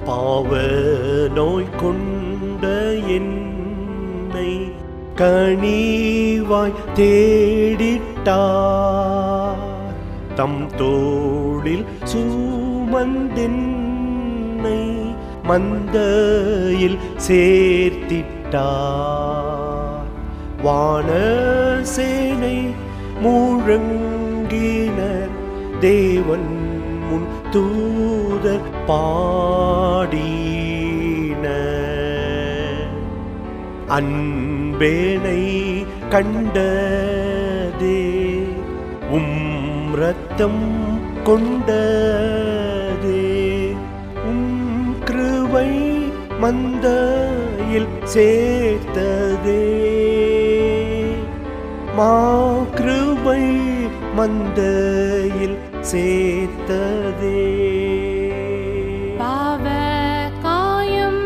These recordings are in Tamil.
பாவ நோய் கொண்ட என்னை கனிவாய் தேடிட்டார் தம் தோளில் சுமந்தென்னை மந்தையில் சேர்த்திட்டார் வானசேனை முழங்கினர் தேவன் முன் தூதர் பாடினர் அன்பேனை கண்டதே உம் ரத்தம் கொண்டதே உம் கிருபை மந்தையில் சேர்த்ததே மா கிருபை மந்தையில் சேர்த்ததே பாவ காயம்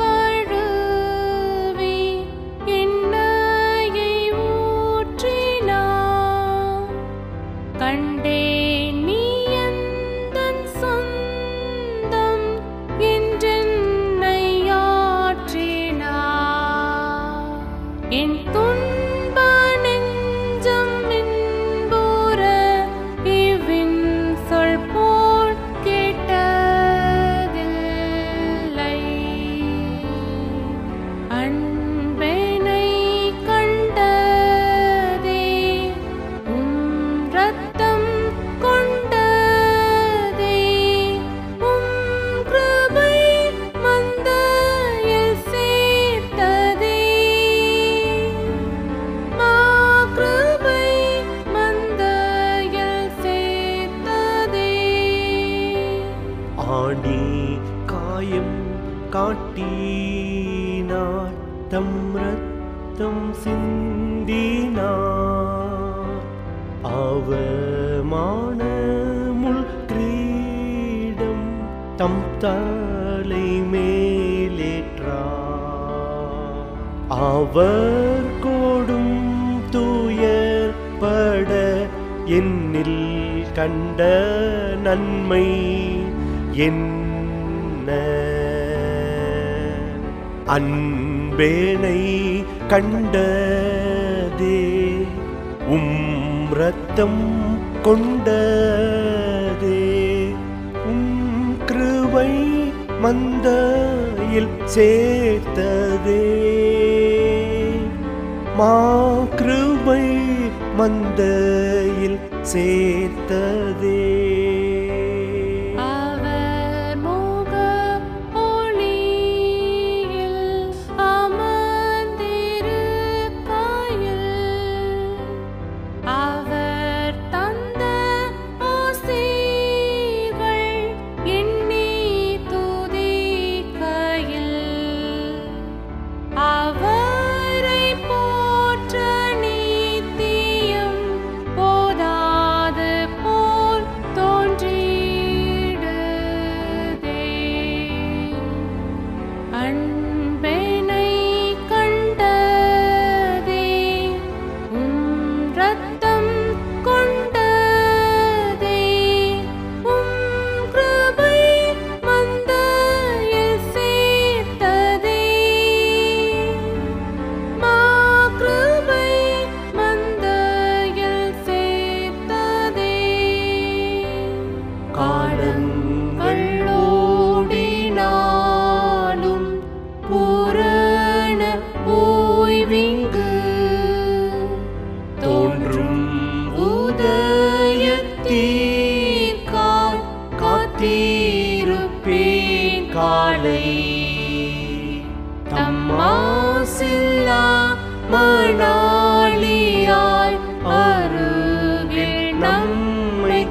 கழுவி எண்ணெயை ஊற்றினார் கண்டேன் நீ எந்தன் சொந்தம் என்றென்னை ஆற்றினார் என் துன்ப நெஞ்சம் இன்புற இவ்வின் சொல் போல் கேட்டதில்லை அன்பெனை கண்டதே உம் ரத்தம் கொண்டதே உம் கிருபை மந்தையில் சேர்த்ததே மா கிருபை மந்தையில் சேர்த்ததே ஆணி காயம் காட்டினார் தம் ரத்தம் சிந்தினார் அவமான முள் கிரீடம் தம் தலை மேலேற்றார் அவர் கோடும் துயர்பட என்னில் கண்ட நன்மை என்ன அன்பேனை கண்டதே உம் ரத்தம் கொண்டதே உம் கிருபை மந்தையில் சேர்த்ததே மா கிருபை மந்தையில் சேர்த்ததே அவர் முக ஒளியில் அமர்ந்திருக்கையில் அவர் தந்த ஆசீர்கள் எண்ணி துதிக்கையில் அவரை போற்ற நித்தியம் போதாது போல் தோன்றிடுதே அன்பெனை கண்டதே உம் ரத்தம் கொண்டதே உம் கிருபை மந்தையில் சேர்த்ததே மா கிருபை மந்தையில் சேர்த்ததே காலங்கள் ஓடினாலும் பூரண ஓய்விங்கு தோன்றும் உதயத்தீர்க்காய் காத்திருப்பேன் காலை தம்மாசில்லா மணாளியாய் அருகில் நம்மை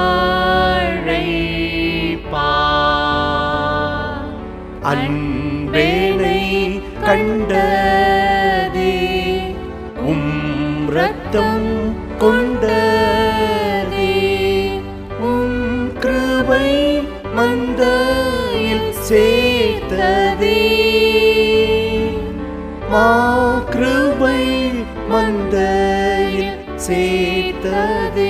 அழைப்பார் அன்பேனை கண்டதே உம் ரத்தம் கொண்டதே உம் கிருபை மந்தையில் சேர்த்ததே மா கிருபை மந்தையில் சேர்த்ததே